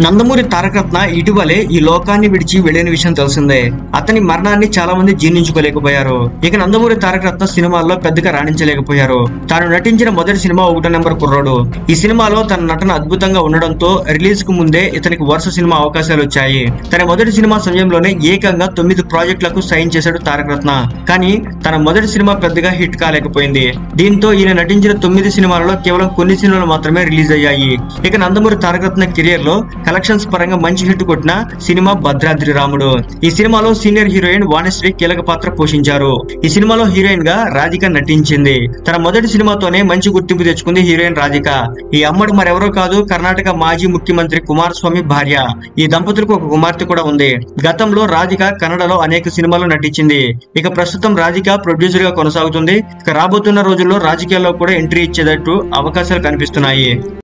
నందమూరి తారకరత్న ఇటీవలే ఈ లోకాన్ని విడిచి వెళ్లిన విషయం తెలిసిందే అతని మరణాన్ని చాలా మంది జీర్ణించుకోలేకపోయారు ఇక నందమూరి తారకరత్న సినిమాల్లో పెద్దగా రాణించలేకపోయారు తాను నటించిన మొదటి సినిమా ఒకటో నెంబర్ కుర్రోడు ఈ సినిమాలో తన నటన అద్భుతంగా ఉండడంతో రిలీజ్ కు ముందే ఇతనికి వరుస సినిమా అవకాశాలు వచ్చాయి తన మొదటి సినిమా సమయంలోనే ఏకంగా తొమ్మిది ప్రాజెక్టులకు సైన్ చేశాడు తారకరత్న కానీ తన మొదటి సినిమా పెద్దగా హిట్ కాలేకపోయింది దీంతో ఈయన నటించిన తొమ్మిది సినిమాలలో కేవలం కొన్ని సినిమాలు మాత్రమే రిలీజ్ అయ్యాయి ఇక నందమూరి తారకరత్న కెరియర్ లో కలెక్షన్స్ పరంగా మంచి హిట్ కొట్టిన సినిమా భద్రాద్రి రాముడు ఈ సినిమాలో సీనియర్ హీరోయిన్ వాణిశ్రీ కీలక పాత్ర పోషించారు ఈ సినిమాలో హీరోయిన్ గా రాధిక నటించింది తన మొదటి సినిమాతోనే మంచి గుర్తింపు తెచ్చుకుంది హీరోయిన్ రాధిక ఈ అమ్మడు మరెవరో కాదు కర్ణాటక మాజీ ముఖ్యమంత్రి కుమారస్వామి భార్య ఈ దంపతులకు ఒక కుమార్తె కూడా ఉంది గతంలో రాధిక కన్నడలో అనేక సినిమాలు నటించింది ఇక ప్రస్తుతం రాధిక ప్రొడ్యూసర్ గా కొనసాగుతుంది ఇక రాబోతున్న రోజుల్లో రాజకీయాల్లో కూడా ఎంట్రీ ఇచ్చేటట్టు అవకాశాలు కనిపిస్తున్నాయి